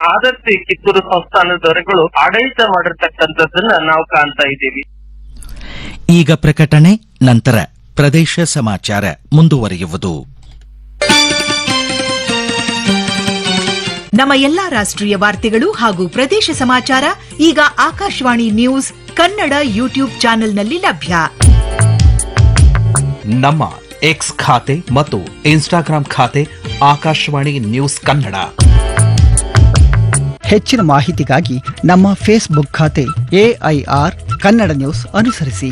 ಆದರ್ತಿ ಕಿತ್ತೂರು ಸಂಸ್ಥಾನದವರುಗಳು ಆಡಳಿತ ಮಾಡಿರ್ತಕ್ಕಂಥದ್ದನ್ನ ನಾವು ಕಾಣ್ತಾ ಇದ್ದೀವಿ ಈಗ ಪ್ರಕಟಣೆ ನಂತರ ಪ್ರದೇಶ ಸಮಾಚಾರ ಮುಂದುವರಿಯುವುದು ನಮ್ಮ ಎಲ್ಲಾ ರಾಷ್ಟ್ರೀಯ ವಾರ್ತೆಗಳು ಹಾಗೂ ಪ್ರದೇಶ ಸಮಾಚಾರ ಈಗ ಆಕಾಶವಾಣಿ ನ್ಯೂಸ್ ಕನ್ನಡ ಯೂಟ್ಯೂಬ್ ಚಾನೆಲ್ನಲ್ಲಿ ಲಭ್ಯ ನಮ್ಮ ಎಕ್ಸ್ ಖಾತೆ ಮತ್ತು ಇನ್ಸ್ಟಾಗ್ರಾಂ ಖಾತೆ ಆಕಾಶವಾಣಿ ನ್ಯೂಸ್ ಕನ್ನಡ ಹೆಚ್ಚಿನ ಮಾಹಿತಿಗಾಗಿ ನಮ್ಮ ಫೇಸ್ಬುಕ್ ಖಾತೆ ಎಐಆರ್ ಕನ್ನಡ ನ್ಯೂಸ್ ಅನುಸರಿಸಿ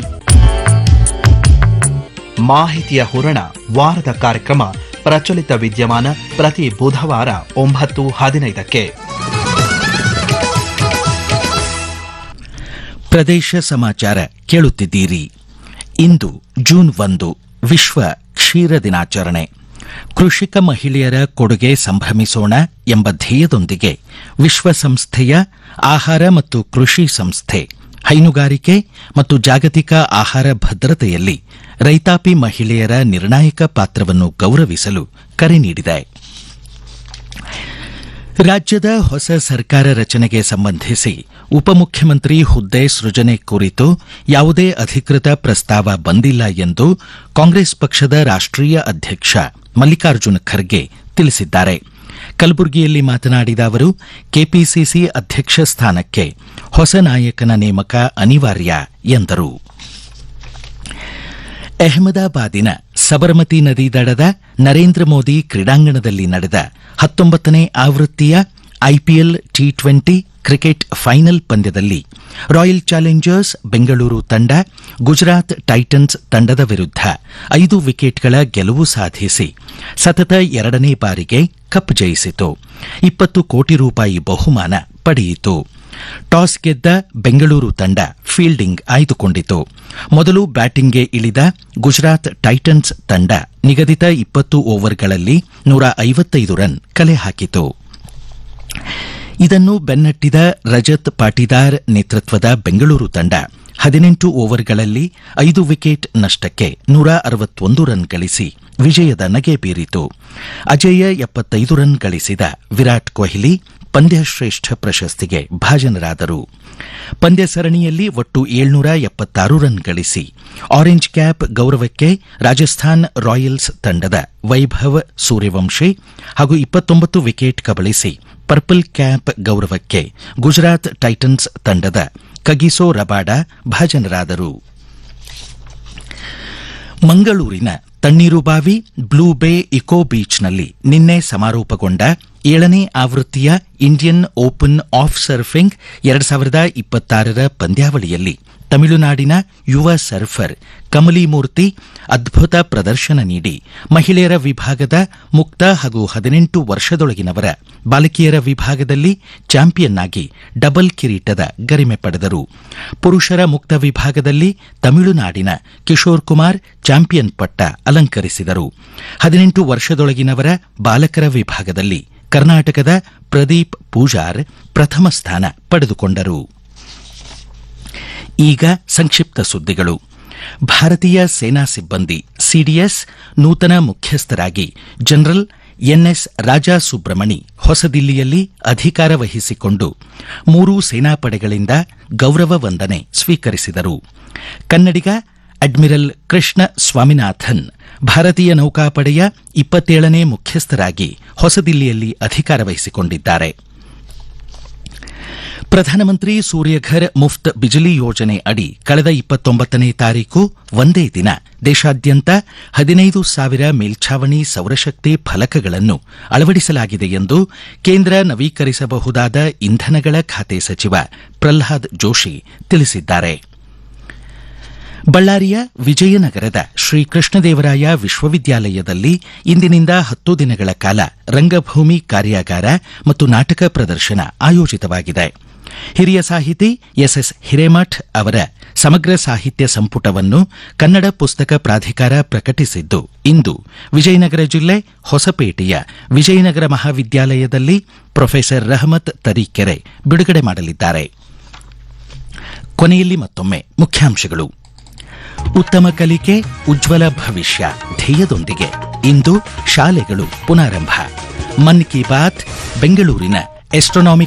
ಮಾಹಿತಿಯ ಹೂರಣ ವಾರದ ಕಾರ್ಯಕ್ರಮ ಪ್ರಚಲಿತ ವಿದ್ಯಮಾನ ಪ್ರತಿ ಬುಧವಾರ ಒಂಬತ್ತು ಹದಿನೈದಕ್ಕೆ ಪ್ರದೇಶ ಸಮಾಚಾರ ಕೇಳುತ್ತಿದ್ದೀರಿ ಇಂದು ಜೂನ್ ಒಂದು ವಿಶ್ವ ಕ್ಷೀರ ದಿನಾಚರಣೆ ಕೃಷಿಕ ಮಹಿಳೆಯರ ಕೊಡುಗೆ ಸಂಭ್ರಮಿಸೋಣ ಎಂಬ ಧ್ಯೇಯದೊಂದಿಗೆ ವಿಶ್ವಸಂಸ್ಥೆಯ ಆಹಾರ ಮತ್ತು ಕೃಷಿ ಸಂಸ್ಥೆ ಹೈನುಗಾರಿಕೆ ಮತ್ತು ಜಾಗತಿಕ ಆಹಾರ ಭದ್ರತೆಯಲ್ಲಿ ರೈತಾಪಿ ಮಹಿಳೆಯರ ನಿರ್ಣಾಯಕ ಪಾತ್ರವನ್ನು ಗೌರವಿಸಲು ಕರೆ ನೀಡಿದೆ ರಾಜ್ಯದ ಹೊಸ ಸರ್ಕಾರ ರಚನೆಗೆ ಸಂಬಂಧಿಸಿ ಉಪಮುಖ್ಯಮಂತ್ರಿ ಹುದ್ದೆ ಸೃಜನೆ ಕುರಿತು ಯಾವುದೇ ಅಧಿಕೃತ ಪ್ರಸ್ತಾವ ಬಂದಿಲ್ಲ ಎಂದು ಕಾಂಗ್ರೆಸ್ ಪಕ್ಷದ ರಾಷ್ಟ್ರೀಯ ಅಧ್ಯಕ್ಷ ಮಲ್ಲಿಕಾರ್ಜುನ ಖರ್ಗೆ ತಿಳಿಸಿದ್ದಾರೆ ಕಲಬುರಗಿಯಲ್ಲಿ ಮಾತನಾಡಿದ ಅವರು ಕೆಪಿಸಿಸಿ ಅಧ್ಯಕ್ಷ ಸ್ಥಾನಕ್ಕೆ ಹೊಸ ನಾಯಕನ ನೇಮಕ ಅನಿವಾರ್ಯ ಎಂದರು ಅಹಮದಾಬಾದಿನ ಸಬರಮತಿ ನದಿ ದಡದ ನರೇಂದ್ರ ಮೋದಿ ಕ್ರೀಡಾಂಗಣದಲ್ಲಿ ನಡೆದ ಹತ್ತೊಂಬತ್ತನೇ ಆವೃತ್ತಿಯ IPL T twenty cricket final ಪಂದ್ಯದಲ್ಲಿ ರಾಯಲ್ ಚಾಲೆಂಜರ್ಸ್ ಬೆಂಗಳೂರು ತಂಡ ಗುಜರಾತ್ ಟೈಟನ್ಸ್ ತಂಡದ ವಿರುದ್ಧ ಐದು ವಿಕೆಟ್ಗಳ ಗೆಲುವು ಸಾಧಿಸಿ ಸತತ ಎರಡನೇ ಬಾರಿಗೆ ಕಪ್ ಜಯಿಸಿತು ಇಪ್ಪತ್ತು ಕೋಟಿ ರೂಪಾಯಿ ಬಹುಮಾನ ಪಡೆಯಿತು ಟಾಸ್ ಗೆದ್ದ ಬೆಂಗಳೂರು ತಂಡ ಫೀಲ್ಡಿಂಗ್ ಆಯ್ದುಕೊಂಡಿತು ಮೊದಲು ಬ್ಯಾಟಿಂಗ್ಗೆ ಇಳಿದ ಗುಜರಾತ್ ಟೈಟನ್ಸ್ ತಂಡ ನಿಗದಿತ ಇಪ್ಪತ್ತು ಓವರ್ಗಳಲ್ಲಿ ನೂರ ಐವತ್ತೈದು ರನ್ ಕಲೆ ಹಾಕಿತು ಇದನ್ನು ಬೆನ್ನಟ್ಟಿದ ರಜತ್ ಪಾಟಿದಾರ್ ನೇತೃತ್ವದ ಬೆಂಗಳೂರು ತಂಡ ಹದಿನೆಂಟು ಓವರ್ಗಳಲ್ಲಿ ಐದು ವಿಕೆಟ್ ನಷ್ಟಕ್ಕೆ ನೂರ ಅರವತ್ತೊಂದು ರನ್ ಗಳಿಸಿ ವಿಜಯದ ನಗೆ ಬೀರಿತು ಅಜೇಯ ಎಪ್ಪತ್ತೈದು ರನ್ ಗಳಿಸಿದ ವಿರಾಟ್ ಕೊಹ್ಲಿ ಪಂದ್ಯಶ್ರೇಷ್ಠ ಪ್ರಶಸ್ತಿಗೆ ಭಾಜನರಾದರು ಪಂದ್ಯ ಸರಣಿಯಲ್ಲಿ ಒಟ್ಟು ಏಳ್ನೂರ ಎಪ್ಪತ್ತಾರು ರನ್ ಗಳಿಸಿ ಆರೆಂಜ್ ಕ್ಯಾಪ್ ಗೌರವಕ್ಕೆ ರಾಜಸ್ಥಾನ್ ರಾಯಲ್ಸ್ ತಂಡದ ವೈಭವ್ ಸೂರ್ಯವಂಶಿ ಹಾಗೂ ಇಪ್ಪತ್ತೊಂಬತ್ತು ವಿಕೆಟ್ ಕಬಳಿಸಿ ಪರ್ಪಲ್ ಕ್ಯಾಪ್ ಗೌರವಕ್ಕೆ ಗುಜರಾತ್ ಟೈಟನ್ಸ್ ತಂಡದ ಕಗಿಸೋ ರಬಾಡ ಭಾಜನರಾದರು ಮಂಗಳೂರಿನ ತಣ್ಣೀರುಬಾವಿ ಬ್ಲೂ ಬೇ ಇಕೋ ಬೀಚ್ನಲ್ಲಿ ನಿನ್ನೆ ಸಮಾರೋಪಗೊಂಡ ಏಳನೇ ಆವೃತ್ತಿಯ ಇಂಡಿಯನ್ ಓಪನ್ ಆಫ್ ಸರ್ಫಿಂಗ್ ಎರಡು ಸಾವಿರದ ಇಪ್ಪತ್ತಾರರ ಪಂದ್ಯಾವಳಿಯಲ್ಲಿ ತಮಿಳುನಾಡಿನ ಯುವ ಸರ್ಫರ್ ಕಮಲಿ ಮೂರ್ತಿ ಅದ್ಭುತ ಪ್ರದರ್ಶನ ನೀಡಿ ಮಹಿಳೆಯರ ವಿಭಾಗದ ಮುಕ್ತ ಹಾಗೂ ಹದಿನೆಂಟು ವರ್ಷದೊಳಗಿನವರ ಬಾಲಕಿಯರ ವಿಭಾಗದಲ್ಲಿ ಚಾಂಪಿಯನ್ ಆಗಿ ಡಬಲ್ ಕಿರೀಟದ ಗರಿಮೆ ಪಡೆದರು ಪುರುಷರ ಮುಕ್ತ ವಿಭಾಗದಲ್ಲಿ ತಮಿಳುನಾಡಿನ ಕಿಶೋರ್ ಕುಮಾರ್ ಚಾಂಪಿಯನ್ ಪಟ್ಟ ಅಲಂಕರಿಸಿದರು ಹದಿನೆಂಟು ವರ್ಷದೊಳಗಿನವರ ಬಾಲಕರ ವಿಭಾಗದಲ್ಲಿ ಕರ್ನಾಟಕದ ಪ್ರದೀಪ್ ಪೂಜಾರ್ ಪ್ರಥಮ ಸ್ಥಾನ ಪಡೆದುಕೊಂಡರು ಈಗ ಸಂಕ್ಷಿಪ್ತ ಸುದ್ದಿಗಳು ಭಾರತೀಯ ಸೇನಾ ಸಿಬ್ಬಂದಿ ಸಿಡಿಎಸ್ ನೂತನ ಮುಖ್ಯಸ್ಥರಾಗಿ ಜನರಲ್ ಎನ್ಎಸ್ ರಾಜಾ ಸುಬ್ರಮಣಿ ಹೊಸದಿಲ್ಲಿಯಲ್ಲಿ ಅಧಿಕಾರ ವಹಿಸಿಕೊಂಡು ಮೂರು ಸೇನಾಪಡೆಗಳಿಂದ ಗೌರವ ವಂದನೆ ಸ್ವೀಕರಿಸಿದರು ಕನ್ನಡಿಗ ಅಡ್ಮಿರಲ್ ಕೃಷ್ಣ ಸ್ವಾಮಿನಾಥನ್ ಭಾರತೀಯ ನೌಕಾಪಡೆಯ ಇಪ್ಪತ್ತೇಳನೇ ಮುಖ್ಯಸ್ಥರಾಗಿ ಹೊಸದಿಲ್ಲಿಯಲ್ಲಿ ಅಧಿಕಾರ ವಹಿಸಿಕೊಂಡಿದ್ದಾರೆ ಪ್ರಧಾನಮಂತ್ರಿ ಸೂರ್ಯಘರ್ ಮುಫ್ತ್ ಬಿಜಿಲಿ ಯೋಜನೆ ಅಡಿ ಕಳೆದ ಇಪ್ಪತ್ತೊಂಬತ್ತನೇ ತಾರೀಕು ಒಂದೇ ದಿನ ದೇಶಾದ್ಯಂತ ಹದಿನೈದು ಸಾವಿರ ಮೇಲ್ಛಾವಣಿ ಸೌರಶಕ್ತಿ ಫಲಕಗಳನ್ನು ಅಳವಡಿಸಲಾಗಿದೆ ಎಂದು ಕೇಂದ್ರ ನವೀಕರಿಸಬಹುದಾದ ಇಂಧನಗಳ ಖಾತೆ ಸಚಿವ ಪ್ರಲ್ಹಾದ್ ಜೋಶಿ ತಿಳಿಸಿದ್ದಾರೆ ಬಳ್ಳಾರಿಯ ವಿಜಯನಗರದ ಶ್ರೀ ಕೃಷ್ಣದೇವರಾಯ ವಿಶ್ವವಿದ್ಯಾಲಯದಲ್ಲಿ ಇಂದಿನಿಂದ ಹತ್ತು ದಿನಗಳ ಕಾಲ ರಂಗಭೂಮಿ ಕಾರ್ಯಾಗಾರ ಮತ್ತು ನಾಟಕ ಪ್ರದರ್ಶನ ಆಯೋಜಿತವಾಗಿದೆ ಹಿರಿಯ ಸಾಹಿತಿ ಎಸ್ಎಸ್ ಹಿರೇಮಠ್ ಅವರ ಸಮಗ್ರ ಸಾಹಿತ್ಯ ಸಂಪುಟವನ್ನು ಕನ್ನಡ ಪುಸ್ತಕ ಪ್ರಾಧಿಕಾರ ಪ್ರಕಟಿಸಿದ್ದು ಇಂದು ವಿಜಯನಗರ ಜಿಲ್ಲೆ ಹೊಸಪೇಟೆಯ ವಿಜಯನಗರ ಮಹಾವಿದ್ಯಾಲಯದಲ್ಲಿ ಪ್ರೊಫೆಸರ್ ರಹಮತ್ ತರೀಕೆರೆ ಬಿಡುಗಡೆ ಮಾಡಲಿದ್ದಾರೆ ಕೊನೆಯಲ್ಲಿ ಮತ್ತೊಮ್ಮೆ ಮುಖ್ಯಾಂಶಗಳು ಉತ್ತಮ ಕಲಿಕೆ ಉಜ್ವಲ ಭವಿಷ್ಯ ಧ್ಯೇಯದೊಂದಿಗೆ ಇಂದು ಶಾಲೆಗಳು ಪುನಾರಂಭ ಮನ್ ಕಿ ಬಾತ್ ಬೆಂಗಳೂರಿನ ಎಸ್ಟ್ರೋನಾಮಿಕ್